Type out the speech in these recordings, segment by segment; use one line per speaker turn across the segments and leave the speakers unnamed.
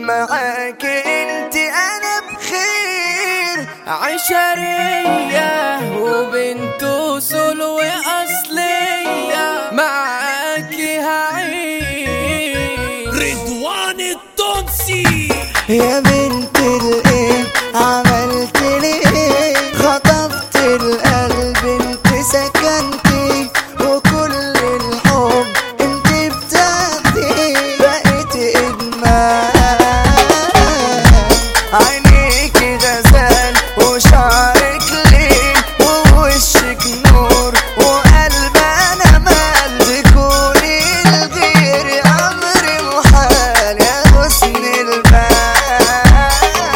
معاك انت انا بخير
عشرية وبنت اصول واصلية معاكي هعيش
رضوان التونسي
يا بنت الايه عملت لي ايه خطفت القلب انت سكنتي وكل الحب انت بتاعتي بقيت ادمان عينيكي غزال وشعرك ليل ووشك نور وقلب انا مال تكوني الغير امر محال يا حسن البال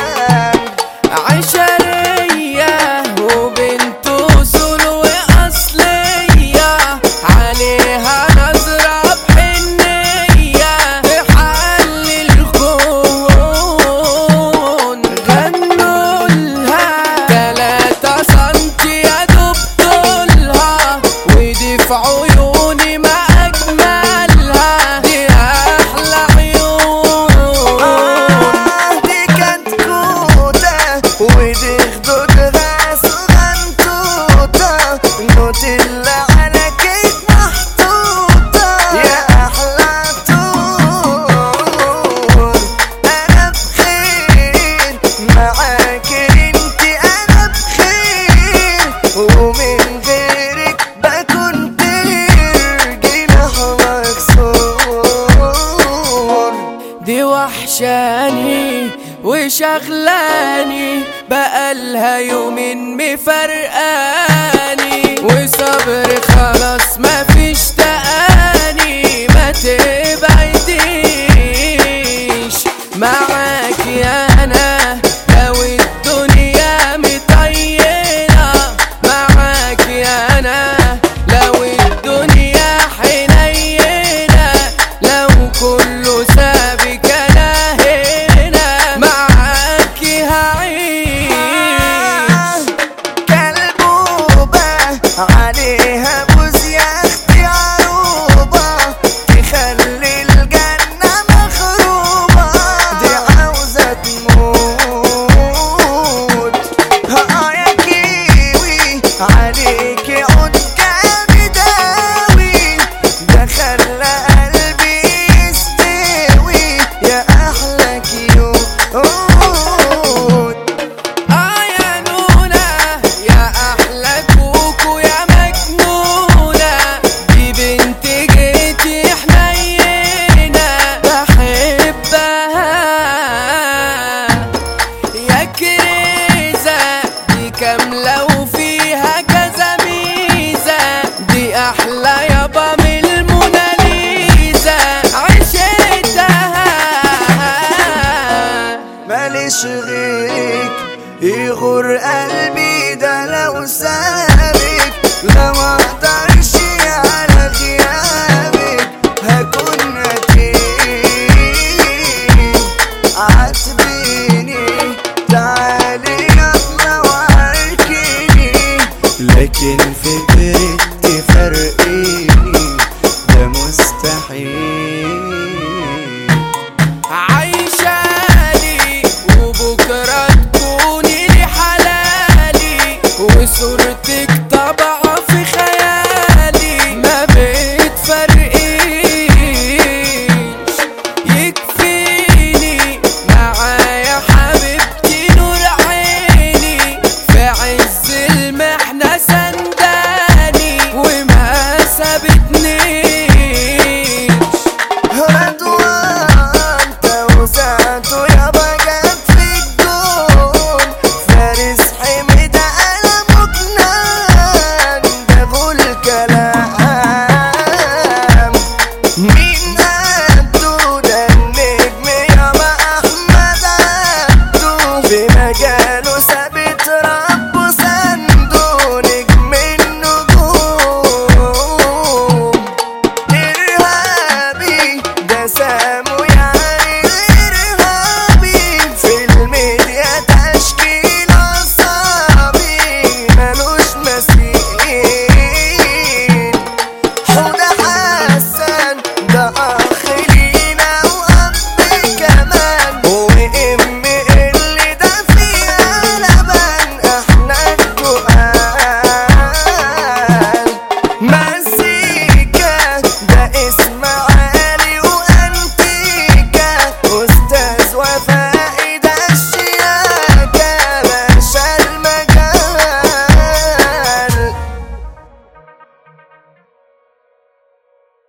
عشرية وبنت اصول واصلية عليها نظرة بحنية بحل الكون غنوا لها تلاتة سنتي يا دوب طولها ودي في عيوني ما اجملها دي احلى عيون
دي كانت كوتة ودي خدودها صغنطوطة نوتيلا على كيك محطوطة يا أحلى طول أنا بخير معاك انت أنا بخير ومن غيرك بكون طير جناح مكسور
دي وحشاني وشغلاني بقالها يومين مفرقاني وصبر خلاص مفيش تقاني ما تبعديش معاك انا لو الدنيا مطينة معاك انا لو الدنيا حنينة لو كله سابك انا هنا معاك هعيش
كلبوبة عليها بوز يا اختي عروبة تخلي الجنة مخروبة دي عاوزة تموت ها يا كيوي عليكي عود جامد اوي ده خلى قلبي يستوي يا احلى كيوت
اه يا نونا يا احلى كوكو يا مجنونة دي بنت جيتي حنينة بحبها يا كريزة دي كاملة وفيها كذا ميزة دي أحلى يابا من الموناليزا عشتها
ماليش غيرك يغور قلبي